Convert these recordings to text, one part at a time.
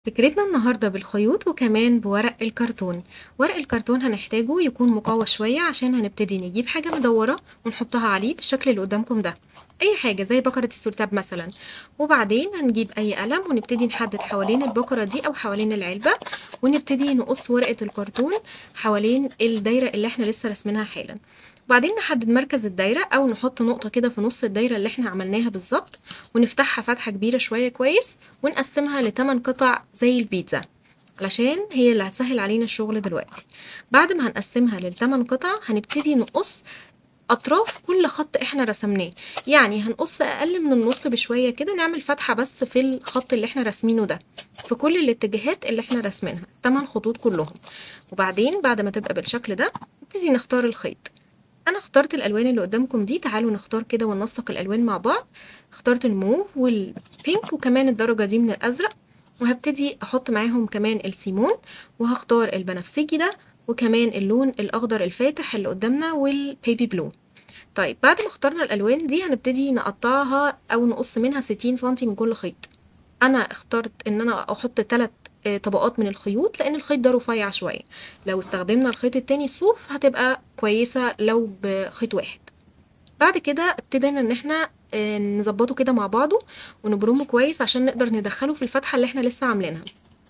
فكرتنا النهاردة بالخيوط وكمان بورق الكرتون ورق الكرتون هنحتاجه يكون مقوى شوية عشان هنبتدي نجيب حاجة مدورة ونحطها عليه بالشكل اللي قدامكم ده أي حاجة زي بكرة السلتاب مثلا وبعدين هنجيب أي قلم ونبتدي نحدد حوالين البكرة دي أو حوالين العلبة ونبتدي نقص ورقة الكرتون حوالين الدايرة اللي احنا لسه رسمينها حالا وبعدين نحدد مركز الدايرة أو نحط نقطة كده في نص الدايرة اللي احنا عملناها بالظبط ونفتحها فتحة كبيرة شوية كويس ونقسمها لتمن قطع زي البيتزا علشان هي اللي هتسهل علينا الشغل دلوقتي بعد ما هنقسمها للتمن قطع هنبتدي نقص أطراف كل خط احنا رسمناه يعني هنقص أقل من النص بشوية كده نعمل فتحة بس في الخط اللي احنا راسمينه ده في كل الاتجاهات اللي احنا راسمينها تمن خطوط كلهم وبعدين بعد ما تبقى بالشكل ده نبتدي نختار الخيط انا اخترت الالوان اللي قدامكم دي تعالوا نختار كده وننسق الالوان مع بعض اخترت الموف والبينك وكمان الدرجة دي من الازرق وهبتدي احط معاهم كمان السيمون وهختار البنفسجي ده وكمان اللون الاخضر الفاتح اللي قدامنا والبيبي بلو طيب بعد ما اخترنا الالوان دي هنبتدي نقطعها او نقص منها 60 سنتي من كل خيط انا اخترت ان انا احط ثلاث طبقات من الخيوط لان الخيط ده رفيع شويه لو استخدمنا الخيط التاني الصوف هتبقى كويسه لو بخيط واحد بعد كده ابتدينا ان احنا نظبطه كده مع بعضه ونبرمه كويس عشان نقدر ندخله في الفتحه اللي احنا لسه عاملينها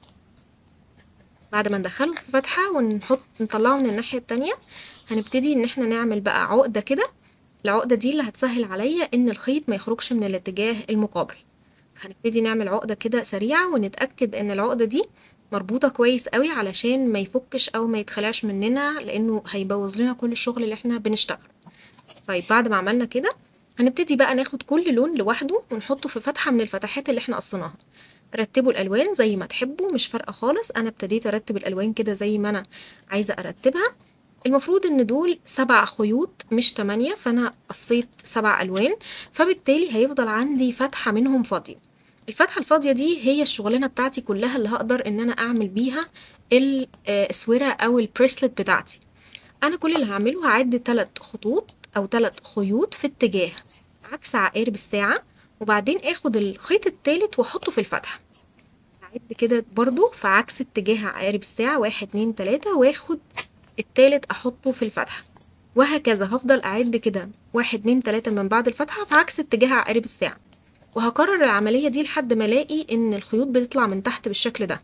بعد ما ندخله في فتحه ونحط نطلعه من الناحيه التانية هنبتدي ان احنا نعمل بقى عقده كده العقده دي اللي هتسهل عليا ان الخيط ما يخرجش من الاتجاه المقابل هنبتدي نعمل عقدة كده سريعة ونتأكد ان العقدة دي مربوطة كويس قوي علشان ما يفكش او ما يتخلعش مننا لانه هيبوظ لنا كل الشغل اللي احنا بنشتغل طيب بعد ما عملنا كده هنبتدي بقى ناخد كل لون لوحده ونحطه في فتحة من الفتحات اللي احنا قصيناها رتبوا الالوان زي ما تحبوا مش فارقة خالص انا ابتديت ارتب الالوان كده زي ما انا عايزة ارتبها المفروض ان دول سبع خيوط مش تمانية فانا قصيت سبع الوان فبالتالي هيفضل عندي فتحة منهم فاضية الفتحة الفاضية دي هي الشغلانة بتاعتي كلها اللي هقدر ان انا اعمل بيها الاسورة او البريسلت بتاعتي انا كل اللي هعمله هعد تلات خطوط او تلات خيوط في اتجاه عكس عقارب الساعة وبعدين اخد الخيط التالت واحطه في الفتحة هعد كده برضو في عكس اتجاه عقارب الساعة واحد اتنين تلاتة واخد التالت احطه في الفتحة وهكذا هفضل اعد كده واحد اتنين تلاتة من بعد الفتحة في عكس اتجاه عقارب الساعة وهكرر العملية دي لحد ما الاقي ان الخيوط بتطلع من تحت بالشكل ده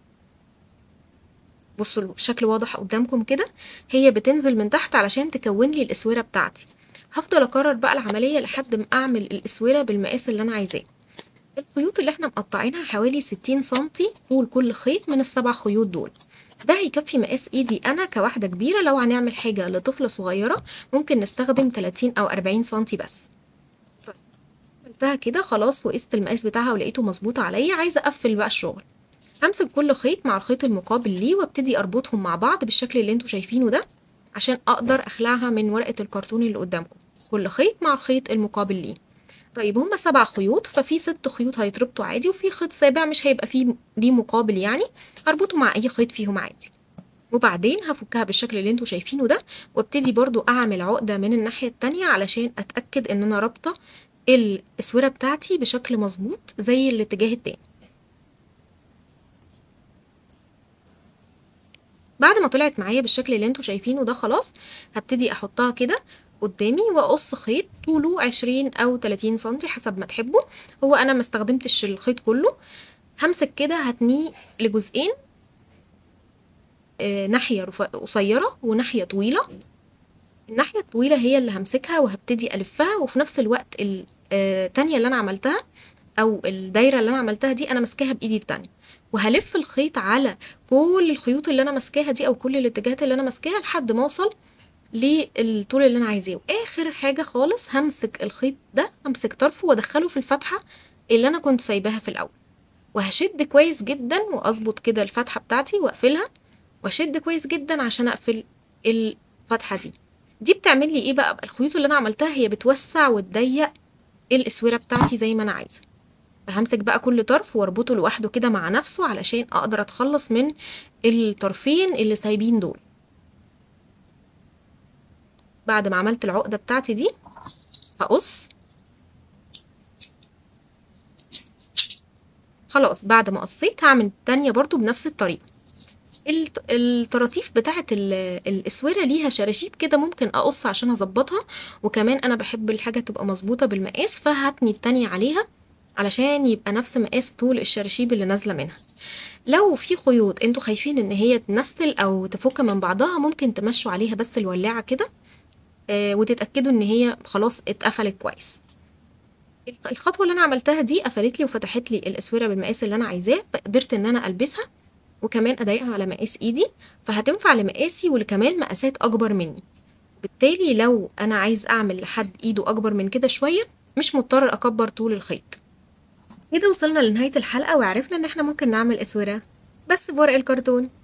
بصوا الشكل واضح قدامكم كده هي بتنزل من تحت علشان تكون لي الاسورة بتاعتي هفضل اكرر بقى العملية لحد ما اعمل الاسورة بالمقاس اللي انا عايزاه الخيوط اللي احنا مقطعينها حوالي ستين سنتي طول كل خيط من السبع خيوط دول ده هيكفي مقاس ايدي انا كواحدة كبيرة لو هنعمل حاجة لطفلة صغيرة ممكن نستخدم 30 او 40 سنتي بس عملتها كده خلاص وقست المقاس بتاعها ولقيته مظبوط عليا عايزه اقفل بقى الشغل همسك كل خيط مع الخيط المقابل ليه وابتدي اربطهم مع بعض بالشكل اللي انتوا شايفينه ده عشان اقدر اخلعها من ورقه الكرتون اللي قدامكم كل خيط مع الخيط المقابل ليه طيب هما سبع خيوط ففي ست خيوط هيتربطوا عادي وفي خيط سابع مش هيبقى فيه ليه مقابل يعني هربطه مع اي خيط فيهم عادي وبعدين هفكها بالشكل اللي انتوا شايفينه ده وابتدي برضو اعمل عقده من الناحيه التانية علشان اتاكد ان انا رابطه الاسوره بتاعتي بشكل مظبوط زي الاتجاه التاني بعد ما طلعت معايا بالشكل اللي انتوا شايفينه ده خلاص هبتدي احطها كده قدامي واقص خيط طوله عشرين او تلاتين سنتي حسب ما تحبوا هو انا ما استخدمتش الخيط كله همسك كده هتنيه لجزئين آه ناحية قصيرة وناحية طويلة الناحية الطويلة هي اللي همسكها وهبتدي ألفها وفي نفس الوقت التانية اللي أنا عملتها أو الدايرة اللي أنا عملتها دي أنا ماسكاها بإيدي التانية وهلف الخيط على كل الخيوط اللي أنا ماسكاها دي أو كل الاتجاهات اللي أنا ماسكاها لحد ما أوصل للطول اللي أنا عايزاه وآخر حاجة خالص همسك الخيط ده همسك طرفه وأدخله في الفتحة اللي أنا كنت سايباها في الأول وهشد كويس جدا وأظبط كده الفتحة بتاعتي وأقفلها وأشد كويس جدا عشان أقفل الفتحة دي دي بتعمل لي ايه بقى الخيوط اللي انا عملتها هي بتوسع وتضيق الاسوره بتاعتي زي ما انا عايزه فهمسك بقى كل طرف واربطه لوحده كده مع نفسه علشان اقدر اتخلص من الطرفين اللي سايبين دول بعد ما عملت العقده بتاعتي دي هقص خلاص بعد ما قصيت هعمل التانية برضو بنفس الطريقة الط- الطراطيف بتاعة ال- الأسورة ليها شراشيب كده ممكن أقص عشان أظبطها وكمان أنا بحب الحاجة تبقى مظبوطة بالمقاس فهتني التانية عليها علشان يبقى نفس مقاس طول الشراشيب اللي نازلة منها لو في خيوط انتوا خايفين ان هي تنستل او تفك من بعضها ممكن تمشوا عليها بس الولاعة كده آه، وتتأكدوا ان هي خلاص اتقفلت كويس الخ- الخطوة اللي انا عملتها دي قفلت لي وفتحت لي الاسورة بالمقاس اللي انا عايزاه فقدرت ان انا البسها وكمان اضايقها على مقاس ايدي فهتنفع لمقاسي ولكمان مقاسات اكبر مني بالتالي لو انا عايز اعمل لحد ايده اكبر من كده شوية مش مضطر اكبر طول الخيط كده وصلنا لنهاية الحلقة وعرفنا ان احنا ممكن نعمل اسورة بس بورق الكرتون